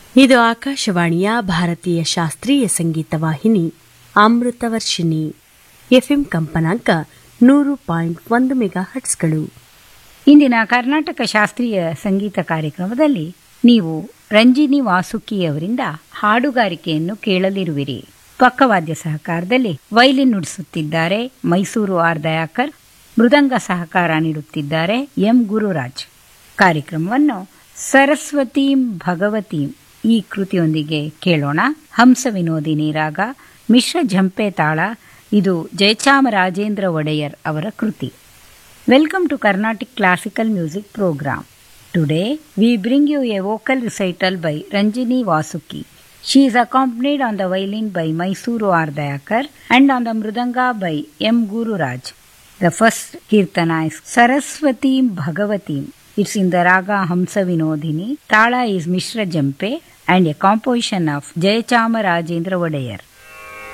ಇದು ಆಕಾಶವಾಣಿಯ ಭಾರತೀಯ ಶಾಸ್ತ್ರೀಯ ಸಂಗೀತ ವಾಹಿನಿ ಅಮೃತವರ್ಷಿಣಿ ಎಫ್ಎಂ ಕಂಪನಾಂಕ ನೂರು ಪಾಯಿಂಟ್ ಒಂದು ಮೆಗಾ ಹಟ್ಸ್ಗಳು ಇಂದಿನ ಕರ್ನಾಟಕ ಶಾಸ್ತ್ರೀಯ ಸಂಗೀತ ಕಾರ್ಯಕ್ರಮದಲ್ಲಿ ನೀವು ರಂಜಿನಿ ವಾಸುಕಿಯವರಿಂದ ಹಾಡುಗಾರಿಕೆಯನ್ನು ಕೇಳಲಿರುವಿರಿ ಪಕ್ಕವಾದ್ಯ ಸಹಕಾರದಲ್ಲಿ ವೈಲಿನ್ ನುಡಿಸುತ್ತಿದ್ದಾರೆ ಮೈಸೂರು ಆರ್ ದಯಾಕರ್ ಮೃದಂಗ ಸಹಕಾರ ನೀಡುತ್ತಿದ್ದಾರೆ ಎಂ ಗುರುರಾಜ್ ಕಾರ್ಯಕ್ರಮವನ್ನು ಸರಸ್ವತೀಂ ಭಗವತೀಂ ಈ ಕೃತಿಯೊಂದಿಗೆ ಕೇಳೋಣ ಹಂಸ ವಿನೋದಿನಿ ರಾಗ ಮಿಶ್ರ ಝಂಪೆ ತಾಳ ಇದು ಜಯಚಾಮರಾಜೇಂದ್ರ ಒಡೆಯರ್ ಅವರ ಕೃತಿ Welcome to Carnatic Classical Music Program. Today we bring you a vocal recital by Ranjini Vasuki. She is accompanied on the violin by Mysuru Ardayakar and on the mridanga by M. Guru Raj. The first kirtana is Saraswati Bhagavatim. It's in the raga Hamsa Vinodini. Tala is Mishra Jampe and a composition of Jayachama Rajendra Vadayar.